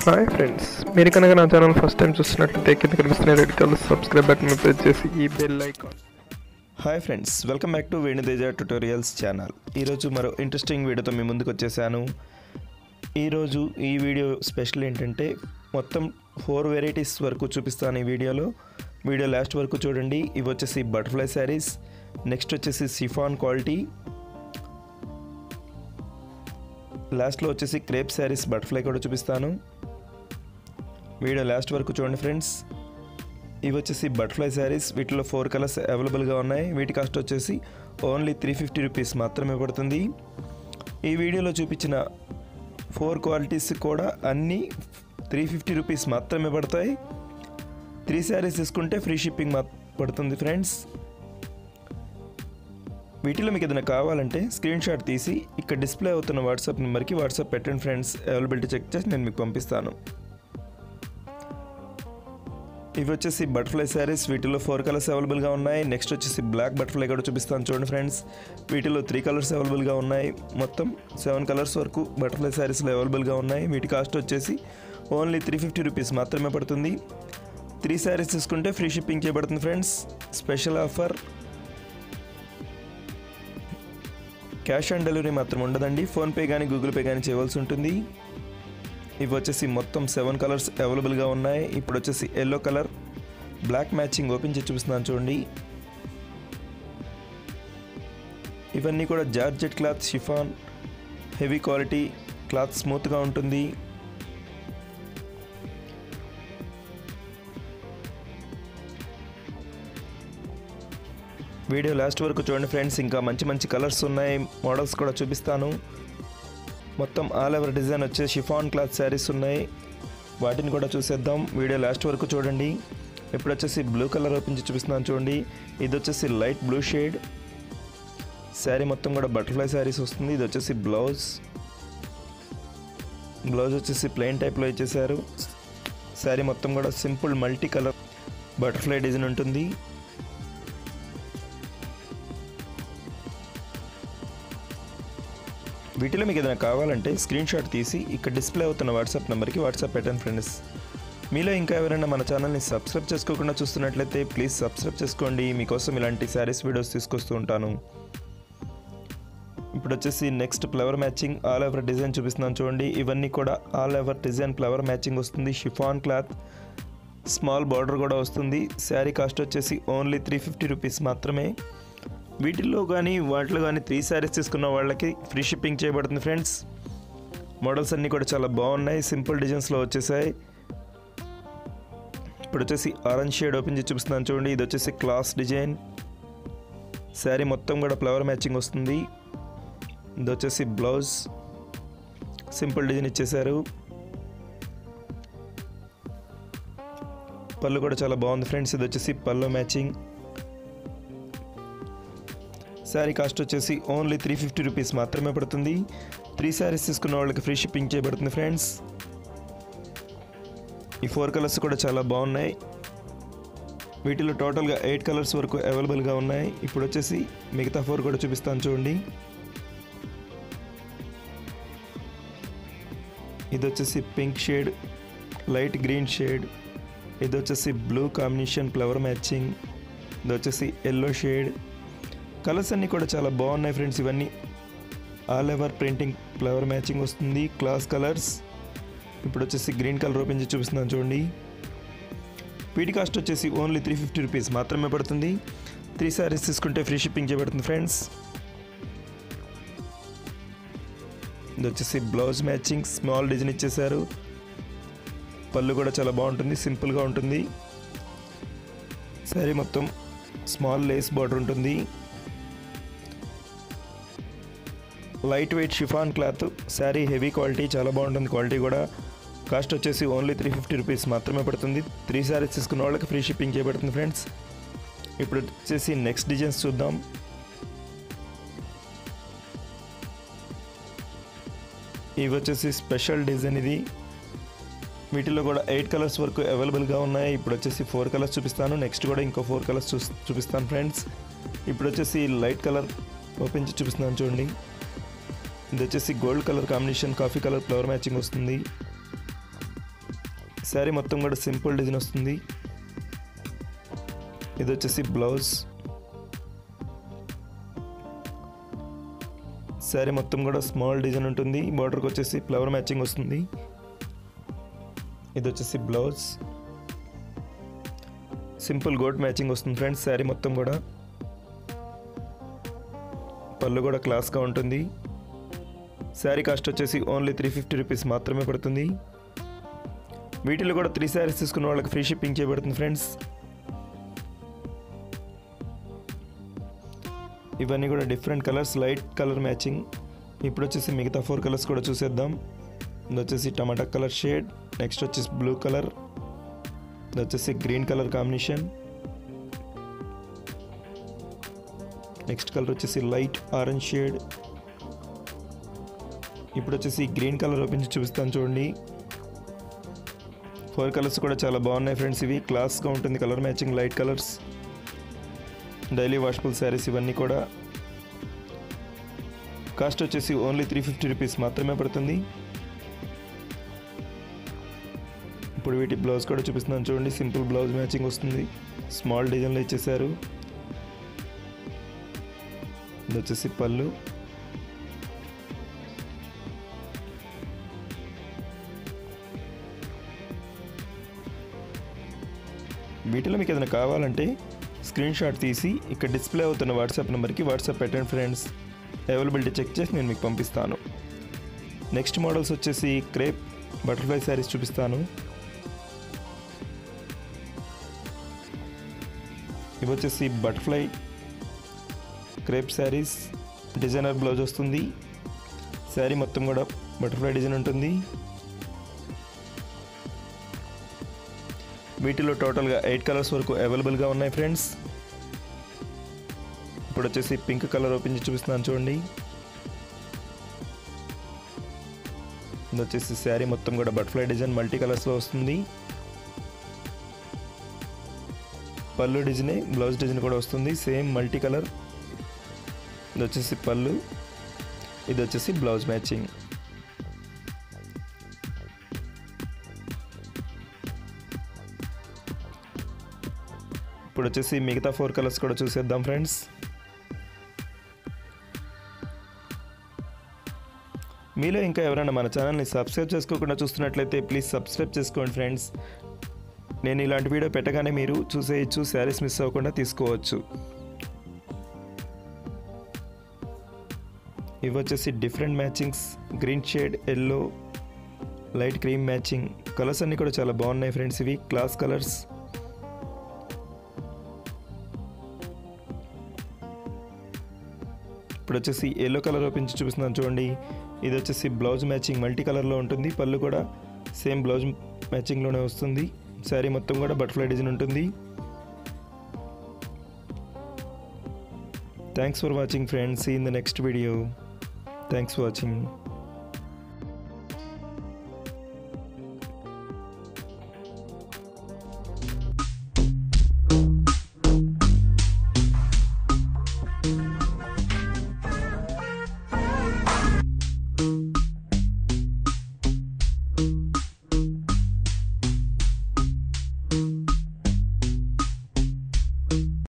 hi friends మీరు కనుక నా ఛానల్ ఫస్ట్ టైం చూస్తున్నట్లయితే కింద కనిపిస్తున్న red colour subscribe button press చేసి ఈ bell icon hi friends welcome back to Venuteja tutorials channel ఈరోజు మరో ఇంట్రెస్టింగ్ వీడియోతో మీ ముందుకు వచ్చేసాను ఈరోజు ఈ వీడియో స్పెషల్ ఏంటంటే మొత్తం ఫోర్ వెరైటీస్ వరకు చూపిస్తాను ఈ వీడియోలో వీడియో లాస్ట్ వరకు చూడండి ఇవి వచ్చేసి బటర్ఫ్లై శారీస్ నెక్స్ట్ వచ్చేసి సిఫాన్ క్వాలిటీ లాస్ట్లో వచ్చేసి క్రేప్ శారీస్ బటర్ఫ్లై కూడా చూపిస్తాను వీడియో లాస్ట్ వరకు చూడండి ఫ్రెండ్స్ ఇవి వచ్చేసి బటర్ఫ్లై శారీస్ వీటిలో ఫోర్ కలర్స్ అవైలబుల్గా ఉన్నాయి వీటి కాస్ట్ వచ్చేసి ఓన్లీ త్రీ ఫిఫ్టీ రూపీస్ మాత్రమే పడుతుంది ఈ వీడియోలో చూపించిన ఫోర్ క్వాలిటీస్ కూడా అన్నీ త్రీ ఫిఫ్టీ రూపీస్ మాత్రమే పడతాయి త్రీ శారీస్ తీసుకుంటే ఫ్రీ షిప్పింగ్ మా పడుతుంది ఫ్రెండ్స్ వీటిలో మీకు ఏదైనా కావాలంటే స్క్రీన్ షాట్ తీసి ఇక్కడ డిస్ప్లే అవుతున్న వాట్సాప్ నెంబర్కి వాట్సాప్ పెట్టండి ఫ్రెండ్స్ అవైలబిలిటీ చెక్ చేసి నేను మీకు పంపిస్తాను ఇవి వచ్చేసి బటర్ఫ్లై శారీస్ వీటిలో ఫోర్ కలర్స్ అవైలబుల్గా ఉన్నాయి నెక్స్ట్ వచ్చేసి బ్లాక్ బటర్ఫ్లై కూడా చూపిస్తాను చూడండి ఫ్రెండ్స్ వీటిలో త్రీ కలర్స్ అవైలబుల్గా ఉన్నాయి మొత్తం సెవెన్ కలర్స్ వరకు బటర్ఫ్లై శారీస్లో అవైలబుల్గా ఉన్నాయి వీటి కాస్ట్ వచ్చేసి ఓన్లీ త్రీ ఫిఫ్టీ రూపీస్ మాత్రమే పడుతుంది త్రీ శారీస్ తీసుకుంటే ఫ్రీ షిప్పింగ్ చేయబడుతుంది friends special offer cash on delivery మాత్రం ఉండదండి ఫోన్పే కానీ గూగుల్ పే కానీ చేయవలసి ఉంటుంది ఇవి వచ్చేసి మొత్తం సెవెన్ కలర్స్ అవైలబుల్గా ఉన్నాయి ఇప్పుడు వచ్చేసి yellow colour black matching open చేసి చూపిస్తున్నాను చూడండి ఇవన్నీ కూడా georgette cloth chiffon heavy quality cloth స్మూత్గా ఉంటుంది వీడియో లాస్ట్ వరకు చూడండి ఫ్రెండ్స్ ఇంకా మంచి మంచి కలర్స్ ఉన్నాయి మోడల్స్ కూడా చూపిస్తాను మొత్తం ఆల్ ఓవర్ డిజైన్ వచ్చే షిఫాన్ క్లాత్ శారీస్ ఉన్నాయి వాటిని కూడా చూసేద్దాం వీడియో లాస్ట్ వరకు చూడండి ఇప్పుడు వచ్చేసి బ్లూ కలర్ ఓపెన్ చేసి చూపిస్తున్నాను చూడండి ఇది వచ్చేసి లైట్ బ్లూ షేడ్ శారీ మొత్తం కూడా బటర్ఫ్లై శారీస్ వస్తుంది ఇది వచ్చేసి బ్లౌజ్ బ్లౌజ్ వచ్చేసి ప్లెయిన్ టైప్లో ఇచ్చేసారు శారీ మొత్తం కూడా simple multi colour butterfly design ఉంటుంది వీటిలో మీకు ఏదైనా కావాలంటే స్క్రీన్ షాట్ తీసి ఇక్కడ డిస్ప్లే అవుతున్న వాట్సాప్ నెంబర్కి వాట్సాప్ పెట్టండి ఫ్రెండ్స్ మీలో ఇంకా ఎవరైనా మన ఛానల్ని సబ్స్క్రైబ్ చేసుకోకుండా చూస్తున్నట్లయితే ప్లీజ్ సబ్స్క్రైబ్ చేసుకోండి మీకోసం ఇలాంటి శారీస్ వీడియోస్ తీసుకొస్తూ ఉంటాను ఇప్పుడు వచ్చేసి next flower matching all over design చూపిస్తున్నాను చూడండి ఇవన్నీ కూడా all over design flower matching వస్తుంది షిఫాన్ క్లాత్ స్మాల్ బార్డర్ కూడా వస్తుంది శారీ కాస్ట్ వచ్చేసి ఓన్లీ త్రీ ఫిఫ్టీ రూపీస్ మాత్రమే వీటిల్లో కానీ వాటిలో కానీ త్రీ శారీస్ తీసుకున్న వాళ్ళకి ఫ్రీ షిప్పింగ్ చేయబడుతుంది ఫ్రెండ్స్ మోడల్స్ అన్నీ కూడా చాలా బాగున్నాయి సింపుల్ డిజైన్స్లో వచ్చేసాయి ఇప్పుడు వచ్చేసి ఆరెంజ్ షేడ్ ఓపెన్ చేసి చూపిస్తున్నాను చూడండి ఇది వచ్చేసి క్లాస్ డిజైన్ శారీ మొత్తం కూడా ఫ్లవర్ మ్యాచింగ్ వస్తుంది ఇది వచ్చేసి బ్లౌజ్ సింపుల్ డిజైన్ ఇచ్చేసారు పళ్ళు కూడా చాలా బాగుంది ఫ్రెండ్స్ ఇది వచ్చేసి పళ్ళు మ్యాచింగ్ శారీ కాస్ట్ వచ్చేసి ఓన్లీ త్రీ ఫిఫ్టీ రూపీస్ మాత్రమే పడుతుంది త్రీ శారీస్ తీసుకున్న వాళ్ళకి ఫ్రీ షిప్పింగ్ చేయబడుతుంది ఫ్రెండ్స్ ఈ ఫోర్ కలర్స్ కూడా చాలా బాగున్నాయి వీటిలో టోటల్గా ఎయిట్ కలర్స్ వరకు అవైలబుల్గా ఉన్నాయి ఇప్పుడు వచ్చేసి మిగతా ఫోర్ కూడా చూపిస్తాను చూడండి ఇది వచ్చేసి pink shade light green shade ఇది వచ్చేసి బ్లూ కాంబినేషన్ ఫ్లవర్ మ్యాచింగ్ ఇది వచ్చేసి ఎల్లో షేడ్ కలర్స్ అన్నీ కూడా చాలా బాగున్నాయి ఫ్రెండ్స్ ఇవన్నీ all over printing flower matching వస్తుంది క్లాస్ కలర్స్ ఇప్పుడు వచ్చేసి గ్రీన్ కలర్ ఓపెన్ చేసి చూపిస్తున్నాను చూడండి వీటి కాస్ట్ వచ్చేసి ఓన్లీ త్రీ ఫిఫ్టీ రూపీస్ మాత్రమే పడుతుంది త్రీ శారీస్ తీసుకుంటే ఫ్రీ షిప్పింగ్ చేయబడుతుంది ఫ్రెండ్స్ ఇది వచ్చేసి బ్లౌజ్ మ్యాచింగ్ స్మాల్ డిజైన్ ఇచ్చేసారు పళ్ళు కూడా చాలా బాగుంటుంది సింపుల్గా ఉంటుంది శారీ మొత్తం స్మాల్ లేస్ బార్డర్ ఉంటుంది light weight chiffon cloth sari heavy quality చాలా బాగుంటుంది క్వాలిటీ కూడా కాస్ట్ వచ్చేసి ఓన్లీ త్రీ ఫిఫ్టీ రూపీస్ మాత్రమే పడుతుంది త్రీ శారీస్ తీసుకున్న వాళ్ళకి ఫ్రీ షిప్పింగ్ చేయబడుతుంది ఫ్రెండ్స్ ఇప్పుడు వచ్చేసి నెక్స్ట్ డిజైన్స్ చూద్దాం ఇవి వచ్చేసి స్పెషల్ డిజైన్ ఇది వీటిలో కూడా ఎయిట్ కలర్స్ వరకు అవైలబుల్గా ఉన్నాయి ఇప్పుడు వచ్చేసి ఫోర్ కలర్స్ చూపిస్తాను నెక్స్ట్ కూడా ఇంకో ఫోర్ కలర్స్ చూ చూపిస్తాను ఫ్రెండ్స్ ఇప్పుడు వచ్చేసి లైట్ కలర్ ఓపెన్ చేసి చూపిస్తున్నాను చూడండి ఇది వచ్చేసి gold colour combination coffee colour flower matching వస్తుంది శారీ మొత్తం కూడా సింపుల్ డిజైన్ వస్తుంది ఇది వచ్చేసి బ్లౌజ్ శారీ మొత్తం కూడా స్మాల్ డిజైన్ ఉంటుంది బార్డర్కి వచ్చేసి ఫ్లవర్ మ్యాచింగ్ వస్తుంది ఇది వచ్చేసి బ్లౌజ్ సింపుల్ గోట్ మ్యాచింగ్ వస్తుంది ఫ్రెండ్స్ శారీ మొత్తం కూడా పళ్ళు కూడా క్లాస్గా ఉంటుంది శారీ కాస్ట్ వచ్చేసి ఓన్లీ త్రీ ఫిఫ్టీ రూపీస్ మాత్రమే పడుతుంది వీటిలో కూడా త్రీ శారీస్ తీసుకున్న వాళ్ళకి ఫ్రీ షిప్పింగ్ చేయబడుతుంది ఫ్రెండ్స్ ఇవన్నీ కూడా different colours light colour matching ఇప్పుడు వచ్చేసి మిగతా ఫోర్ కలర్స్ కూడా చూసేద్దాం ఇది వచ్చేసి టమాటా కలర్ షేడ్ నెక్స్ట్ వచ్చేసి బ్లూ కలర్ ఇది వచ్చేసి green colour combination next colour వచ్చేసి లైట్ ఆరెంజ్ షేడ్ ఇప్పుడు వచ్చేసి గ్రీన్ కలర్ ఓపెన్ చేసి చూపిస్తాను చూడండి ఫోర్ కలర్స్ కూడా చాలా బాగున్నాయి ఫ్రెండ్స్ ఇవి క్లాస్గా ఉంటుంది colour matching light colours daily washable saris ఇవన్నీ కూడా కాస్ట్ వచ్చేసి ఓన్లీ త్రీ ఫిఫ్టీ రూపీస్ మాత్రమే పడుతుంది ఇప్పుడు వీటి బ్లౌజ్ కూడా చూపిస్తున్నాను చూడండి సింపుల్ బ్లౌజ్ మ్యాచింగ్ వస్తుంది స్మాల్ డిజైన్లో ఇచ్చేసారు ఇది వచ్చేసి పళ్ళు వీటిలో మీకు ఏదైనా కావాలంటే స్క్రీన్ షాట్ తీసి ఇక్కడ డిస్ప్లే అవుతున్న వాట్సాప్ నెంబర్కి వాట్సాప్ పెట్టండి ఫ్రెండ్స్ అవైలబిలిటీ చెక్ చేసి నేను మీకు పంపిస్తాను నెక్స్ట్ మోడల్స్ వచ్చేసి క్రేప్ బటర్ఫ్లై శారీస్ చూపిస్తాను ఇవి వచ్చేసి butterfly crepe saris designer blouse వస్తుంది శారీ మొత్తం కూడా బటర్ఫ్లై డిజైన్ ఉంటుంది వీటిలో టోటల్గా ఎయిట్ కలర్స్ వరకు అవైలబుల్గా ఉన్నాయి ఫ్రెండ్స్ ఇప్పుడు వచ్చేసి పింక్ కలర్ ఓపెన్ చేసి చూపిస్తున్నాను చూడండి ఇది వచ్చేసి శారీ మొత్తం కూడా బటర్ఫ్లై డిజైన్ మల్టీ కలర్స్లో వస్తుంది పళ్ళు డిజైన్ బ్లౌజ్ డిజైన్ కూడా వస్తుంది సేమ్ మల్టీ కలర్ ఇది వచ్చేసి పళ్ళు ఇది వచ్చేసి బ్లౌజ్ మ్యాచింగ్ ఇప్పుడు వచ్చేసి మిగతా ఫోర్ కలర్స్ కూడా చూసేద్దాం ఫ్రెండ్స్ మీలో ఇంకా ఎవరైనా మన ఛానల్ని సబ్స్క్రైబ్ చేసుకోకుండా చూస్తున్నట్లయితే ప్లీజ్ సబ్స్క్రైబ్ చేసుకోండి ఫ్రెండ్స్ నేను ఇలాంటి వీడియో పెట్టగానే మీరు చూసేయచ్చు శారీస్ మిస్ అవ్వకుండా తీసుకోవచ్చు ఇవి వచ్చేసి different matchings green shade yellow light cream matching colours అన్నీ కూడా చాలా బాగున్నాయి ఫ్రెండ్స్ ఇవి క్లాస్ కలర్స్ ఇప్పుడు వచ్చేసి ఎల్లో కలర్ ఓపెన్ చేసి చూపిస్తున్నాను చూడండి ఇది వచ్చేసి బ్లౌజ్ మ్యాచింగ్ మల్టీ కలర్లో ఉంటుంది పళ్ళు కూడా సేమ్ బ్లౌజ్ మ్యాచింగ్లోనే వస్తుంది శారీ మొత్తం కూడా బటర్ఫ్లై డిజైన్ ఉంటుంది thanks for watching friends in the next video thanks for watching